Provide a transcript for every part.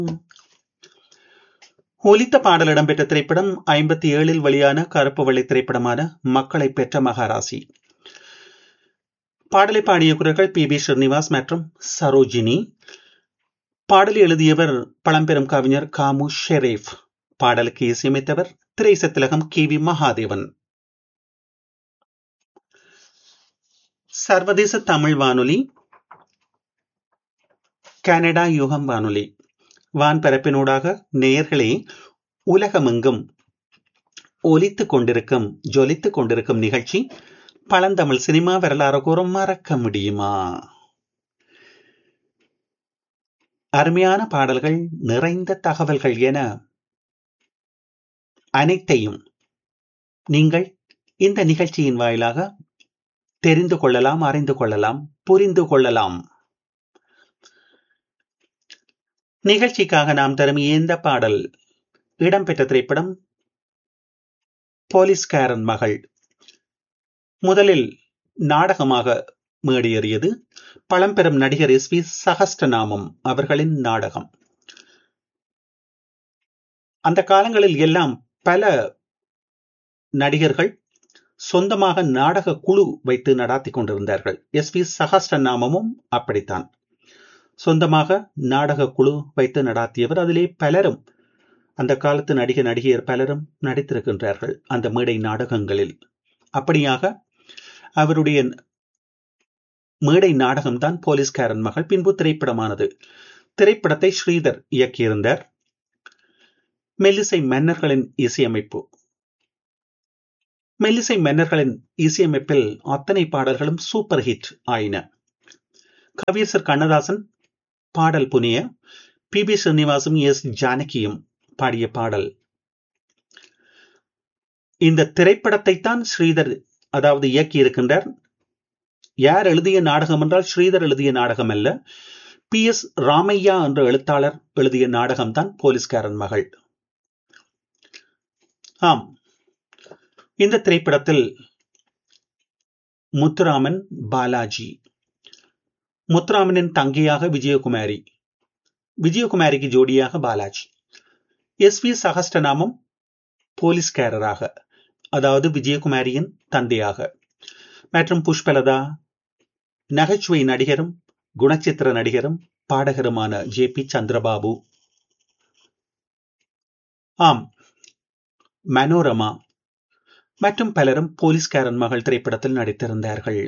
ஒலித்த பாடல் இடம்பெற்ற திரைப்படம் ஐம்பத்தி ஏழில் வெளியான கருப்பு வெள்ளை திரைப்படமான மக்களை பெற்ற மகாராசி பாடலை பாடிய குரல்கள் பி பி ஸ்ரீனிவாஸ் மற்றும் சரோஜினி பாடலை எழுதியவர் பழம்பெரும் கவிஞர் காமு ஷெரீப் பாடலுக்கு இசையமைத்தவர் திரைசத்திலகம் கே வி மகாதேவன் சர்வதேச தமிழ் வானொலி கனடா யுகம் வானொலி வான்பரப்பினூடாக நேயர்களே உலகமெங்கும் ஒலித்துக் கொண்டிருக்கும் ஜொலித்துக் கொண்டிருக்கும் நிகழ்ச்சி பழந்தமிழ் சினிமா வரலாறு கூறும் மறக்க முடியுமா அருமையான பாடல்கள் நிறைந்த தகவல்கள் என அனைத்தையும் நீங்கள் இந்த நிகழ்ச்சியின் வாயிலாக தெரிந்து கொள்ளலாம் அறிந்து கொள்ளலாம் புரிந்து கொள்ளலாம் நிகழ்ச்சிக்காக நாம் தரும் இந்த பாடல் இடம்பெற்ற திரைப்படம் போலீஸ்காரன் மகள் முதலில் நாடகமாக மேடியேறியது பழம்பெரும் நடிகர் எஸ் பி சகஸ்டநாமம் அவர்களின் நாடகம் அந்த காலங்களில் எல்லாம் பல நடிகர்கள் சொந்தமாக நாடக குழு வைத்து நடாத்தி கொண்டிருந்தார்கள் எஸ் பி சகஸ்டநாமமும் அப்படித்தான் சொந்தமாக நாடக குழு வைத்து நடாத்தியவர் அதிலே பலரும் அந்த காலத்து நடிக நடிகையர் பலரும் நடித்திருக்கின்றார்கள் அந்த மேடை நாடகங்களில் அப்படியாக அவருடைய மேடை நாடகம்தான் போலீஸ்காரன் மகள் பின்பு திரைப்படமானது திரைப்படத்தை ஸ்ரீதர் இயக்கியிருந்தார் மெல்லிசை மன்னர்களின் இசையமைப்பு மெல்லிசை மன்னர்களின் இசையமைப்பில் அத்தனை பாடல்களும் சூப்பர் ஹிட் ஆயின கவியரசர் கண்ணதாசன் பாடல் புனிய பி பி ஸ்ரீனிவாசும் எஸ் ஜானகியும் பாடிய பாடல் இந்த திரைப்படத்தை தான் ஸ்ரீதர் அதாவது இயக்கி இருக்கின்றார் யார் எழுதிய நாடகம் என்றால் ஸ்ரீதர் எழுதிய நாடகம் அல்ல பி எஸ் ராமையா என்ற எழுத்தாளர் எழுதிய நாடகம் தான் போலீஸ்காரன் மகள் ஆம் இந்த திரைப்படத்தில் முத்துராமன் பாலாஜி முத்துராமனின் தங்கையாக விஜயகுமாரி விஜயகுமாரிக்கு ஜோடியாக பாலாஜி எஸ் வி சகஸ்டநாமம் போலீஸ்காரராக அதாவது விஜயகுமாரியின் தந்தையாக மற்றும் புஷ்பலதா நகைச்சுவை நடிகரும் குணச்சித்திர நடிகரும் பாடகருமான ஜே பி சந்திரபாபு ஆம் மனோரமா மற்றும் பலரும் போலீஸ்காரன் மகள் திரைப்படத்தில் நடித்திருந்தார்கள்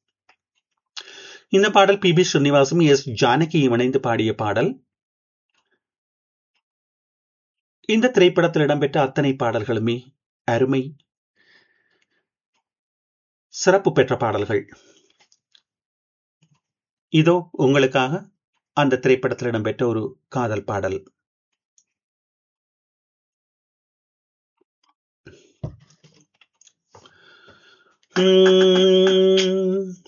இந்த பாடல் பி பி ஸ்ரீனிவாசும் எஸ் ஜானகியும் இணைந்து பாடிய பாடல் இந்த திரைப்படத்தில் இடம்பெற்ற அத்தனை பாடல்களுமே அருமை சிறப்பு பெற்ற பாடல்கள் இதோ உங்களுக்காக அந்த திரைப்படத்தில் இடம்பெற்ற ஒரு காதல் பாடல் உம்